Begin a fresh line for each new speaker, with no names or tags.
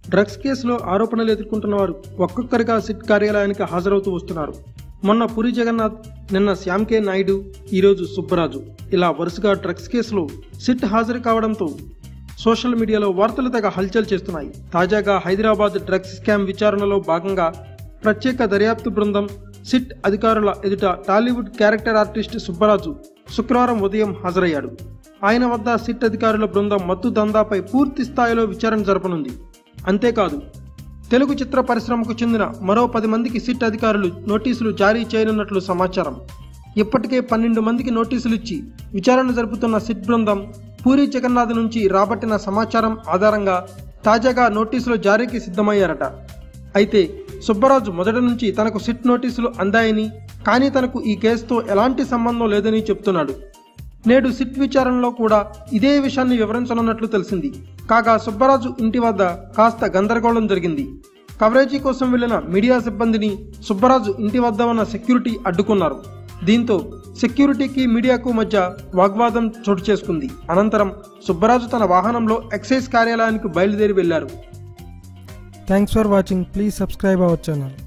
Drugs కేసులో ఆరోపణలు ఎదుర్కొంటున్న వారు ఒక్కొక్కరిగా సిట్ కార్యాలయానికి హాజరవుతూ వస్తున్నారు మొన్న పురి జగన్నాథ్ నిన్న శ్యామ్ కే నాయుడు ఈరోజు సుబ్బరాజు ఇలా వరుసగా డ్రగ్స్ కేసులో సిట్ హాజరు కావడంతో సోషల్ మీడియాలో వార్తలు తెగ హల్చల్ చేస్తున్నాయి తాజాగా హైదరాబాద్ డ్రగ్స్ స్కామ్ విచారణలో భాగంగా ప్రత్యేక దర్యాప్తు బృందం సిట్ అధికారుల ఎదుట టాలీవుడ్ క్యారెక్టర్ ఆర్టిస్ట్ సుబ్బరాజు శుక్రవారం ఉదయం హాజరయ్యాడు ఆయన వద్ద సిట్ అధికారుల బృందం మత్తు దందాపై పూర్తి స్థాయిలో విచారణ జరపనుంది అంతేకాదు తెలుగు చిత్ర పరిశ్రమకు చెందిన మరో పది మందికి సిట్ అధికారులు నోటీసులు జారీ చేయనున్నట్లు సమాచారం ఇప్పటికే పన్నెండు మందికి నోటీసులు ఇచ్చి విచారణ జరుపుతున్న సిట్ బృందం పూరి జగన్నాథ్ నుంచి రాబట్టిన సమాచారం ఆధారంగా తాజాగా నోటీసులు జారీకి సిద్ధమయ్యారట అయితే సుబ్బరాజు మొదటి నుంచి తనకు సిట్ నోటీసులు అందాయని కానీ తనకు ఈ కేసుతో ఎలాంటి సంబంధం లేదని చెప్తున్నాడు నేడు సిట్ విచారణలో కూడా ఇదే విషయాన్ని వివరించనున్నట్లు తెలిసింది కాగా సుబ్బరాజు ఇంటి వద్ద కాస్త గందరగోళం జరిగింది కవరేజీ కోసం వెళ్లిన మీడియా సిబ్బందిని సుబ్బరాజు ఇంటి వద్ద ఉన్న సెక్యూరిటీ అడ్డుకున్నారు దీంతో సెక్యూరిటీకి మీడియాకు మధ్య వాగ్వాదం చోటు చేసుకుంది అనంతరం సుబ్బరాజు తన వాహనంలో ఎక్సైజ్ కార్యాలయానికి బయలుదేరి వెళ్లారు
Thanks for watching. Please subscribe our channel.